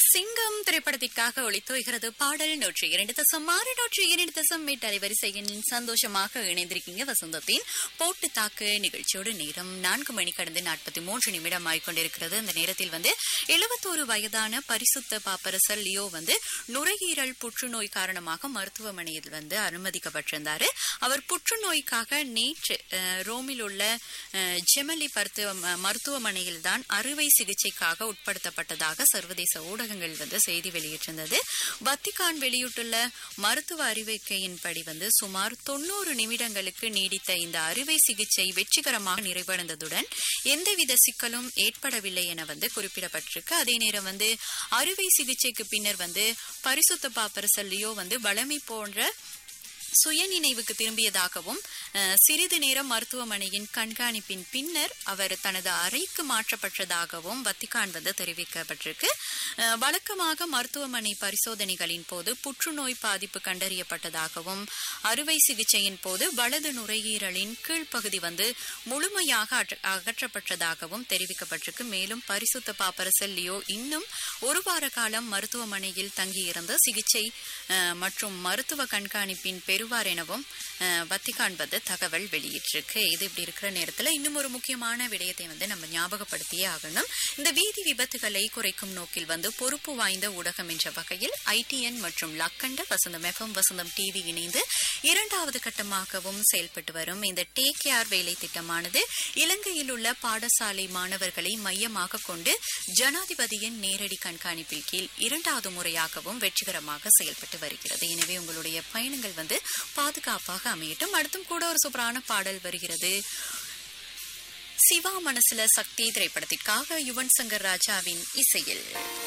சிங்கம் திரைப்படத்திற்காக ஒளித்தோய்கிறது பாடல் நூற்றி இரண்டு தசம் ஆறு நூற்றி இரண்டு தசம் எட்டு அலைவரிசையின் சந்தோஷமாக இணைந்திருக்கீங்க வசந்தத்தின் போட்டு தாக்கு நிகழ்ச்சியோடு நேரம் நான்கு மணி கடந்து நாற்பத்தி மூன்று நிமிடம் ஆகிக்கொண்டிருக்கிறது இந்த நேரத்தில் வந்து எழுபத்தோரு வயதான பரிசுத்த பாப்பரசர் லியோ வந்து நுரையீரல் புற்றுநோய் காரணமாக மருத்துவமனையில் வந்து அனுமதிக்கப்பட்டிருந்தாரு அவர் புற்றுநோய்க்காக நேற்று அஹ், ரோமில் உள்ள அஹ், ஜெமலி மருத்துவ மருத்துவமனையில் தான் அறுவை சிகிச்சைக்காக உட்படுத்தப்பட்டதாக சர்வதேச ஊடகங்கள் வந்து செய்தி வெளியிட்டிருந்தது வத்திகான் வெளியிட்டுள்ள மருத்துவ அறிவிக்கையின்படி வந்து சுமார் தொண்ணூறு நிமிடங்களுக்கு நீடித்த இந்த அறுவை சிகிச்சை வெற்றிகரமாக நிறைவடைந்ததுடன் எந்தவித சிக்கலும் ஏற்படவில்லை என வந்து குறிப்பிடப்பட்டிருக்கு அதே நேரம் வந்து அறுவை சிகிச்சைக்கு பின்னர் வந்து பரிசுத்த பாப்பரசல் லியோ வந்து வளமை போன்ற சுயநினைவுக்கு திரும்பியதாகவும் அஹ், சிறிது நேரம் மருத்துவமனையின் கண்காணிப்பின் பின்னர் அவர் தனது அறைக்கு மாற்றப்பட்டதாகவும் வத்திகான் வந்து தெரிவிக்கப்பட்டிருக்கு அஹ், வழக்கமாக மருத்துவமனை பரிசோதனைகளின் போது புற்றுநோய் பாதிப்பு கண்டறியப்பட்டதாகவும் அறுவை சிகிச்சையின் போது வலது நுரையீரலின் கீழ்ப்பகுதி வந்து முழுமையாக அற்ற- அகற்றப்பட்டதாகவும் தெரிவிக்கப்பட்டிருக்கு மேலும் பரிசுத்த பாப்பரசல் லியோ இன்னும் ஒரு வார காலம் மருத்துவமனையில் தங்கியிருந்து சிகிச்சை அஹ், மற்றும் மருத்துவ கண்காணிப்பின் பெறுவார் எனவும் அஹ், வத்திகான் வந்து தகவல் வெளியிட்டிருக்கு இது இப்படி இருக்கிற நேரத்தில் இன்னும் ஒரு முக்கியமான விடயத்தை வந்து நம்ம ஞாபகப்படுத்தியே ஆகணும் இந்த வீதி விபத்துகளை குறைக்கும் நோக்கில் வந்து பொறுப்பு வாய்ந்த ஊடகம் என்ற வகையில் ஐடிஎன் மற்றும் லக்கண்ட வசந்தம் எஃப்எம் வசந்தம் டிவி இணைந்து இரண்டாவது கட்டமாகவும் செயல்பட்டு வரும் இந்த டேக் கேர் வேலை திட்டமானது இலங்கையில் உள்ள பாடசாலை மாணவர்களை மையமாக கொண்டு ஜனாதிபதியின் நேரடி கண்காணிப்பில் கீழ் இரண்டாவது முறையாகவும் வெற்றிகரமாக செயல்பட்டு வருகிறது எனவே உங்களுடைய பயணங்கள் வந்து பாதுகாப்பாக அமையட்டும் அடுத்தும் கூட ஒரு சூப்பரான பாடல் வருகிறது சிவா மனசுல சக்தி திரைப்படத்திற்காக யுவன் சங்கர் ராஜாவின் இசையில்